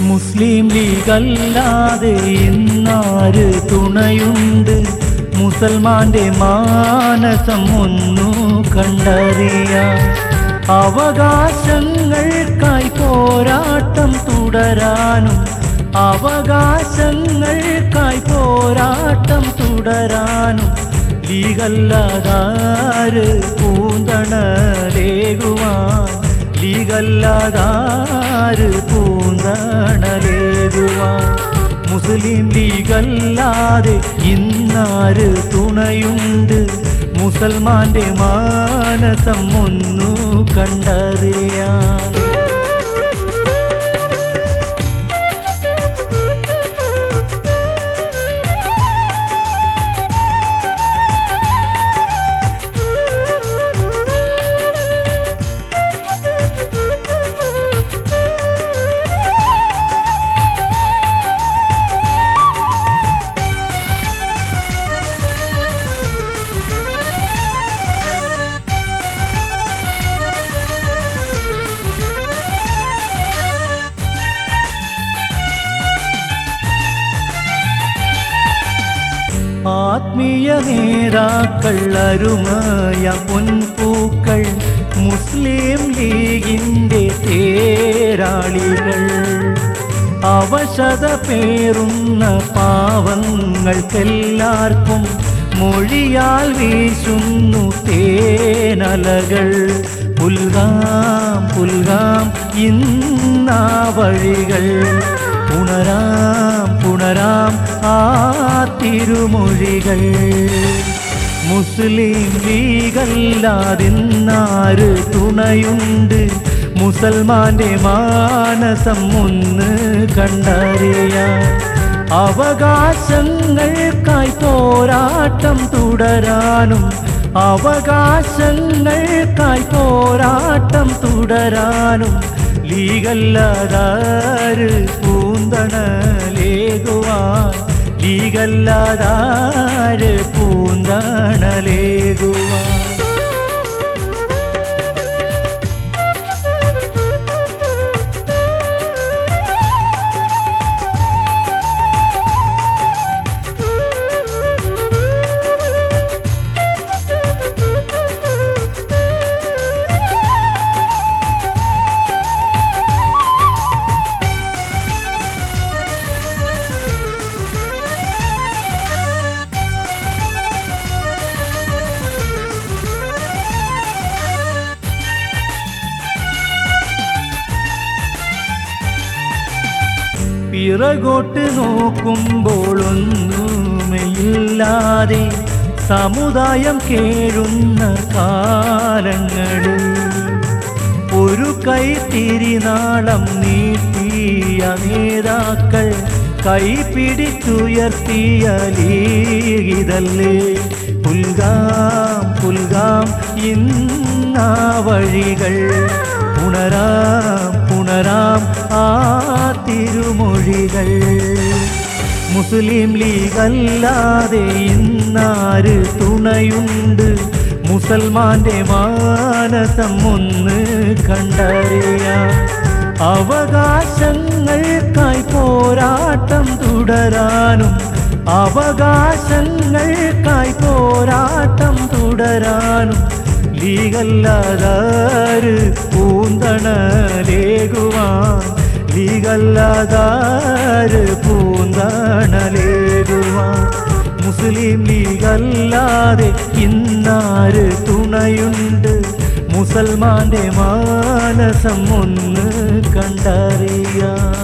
മുസ്ലിം ലീഗല്ലാതെ ഇന്നാര് തുണയുണ്ട് മുസൽമാന്റെ മാനസം ഒന്നു കണ്ടറിയാം അവകാശങ്ങൾക്കായി പോരാട്ടം തുടരാനും അവകാശങ്ങൾക്കായി പോരാട്ടം തുടരാനും ലീഗല്ലാതാര് പൂന്തണലേകുവാൻ ലീഗല്ലാതാര് പൂന്തണലേകുവാൻ മുസ്ലിം ലീഗല്ലാതെ ഇന്നാര് തുണയുണ്ട് മുസൽമാന്റെ മാനസം ഒന്നു കണ്ടറിയാൻ ആത്മീയ നേതാക്കൾ അരുമയ പൊൻപൂക്കൾ മുസ്ലിം ലീഗിൻ്റെ തേരാളികൾ അവശത പേറുന്ന പാവങ്ങൾക്കെല്ലാവർക്കും മൊഴിയാൽ വീശുന്നു തേനലകൾ പുൽകാം പുൽകാം ഇന്നാ വഴികൾ പുണരാം പുണരാം ആ തിരുമൊഴികൾ മുസ്ലിം ലീഗല്ലാതിന്നാര് തുണയുണ്ട് മുസൽമാന്റെ മാനസം ഒന്ന് കണ്ടറിയാം അവകാശങ്ങൾക്കായി പോരാട്ടം തുടരാനും അവകാശങ്ങൾക്കായി പോരാട്ടം തുടരാനും ലീഗല്ലാതാര് പൂന്തണലേകുവാൻ ലീഗല്ലാതാര് പൂന്തണലേകുവാൻ പിറകോട്ട് നോക്കുമ്പോൾ ഒന്നുമയില്ലാതെ സമുദായം കേഴുന്ന കാലങ്ങളിൽ ഒരു കൈത്തിരിനാളം നീട്ടിയ നേതാക്കൾ കൈപിടിച്ചുയർത്തിയ ലീഗിതല്ലേ പുൽകാം പുൽകാം ഇന്നാ വഴികൾ പുണരാം പുണരാം ആ തിരുമൊഴികൾ മുസ്ലിം ലീഗല്ലാതെ ഇന്നാര് തുണയുണ്ട് മുസൽമാന്റെ മാനസം ഒന്ന് കണ്ടറിയാം അവകാശങ്ങൾക്കായി പോരാട്ടം തുടരാനും അവകാശങ്ങൾക്കായി പോരാട്ടം തുടരാനും ലീഗല്ലാതാര് പൂന്തണലേകുവാൻ ലീഗല്ലാതാര് പൂന്തണലേകുവാൻ മുസ്ലിം ലീഗല്ലാതെ ഇന്നാര് തുണയുണ്ട് മുസൽമാന്റെ മാനസം ഒന്ന് കണ്ടറിയാം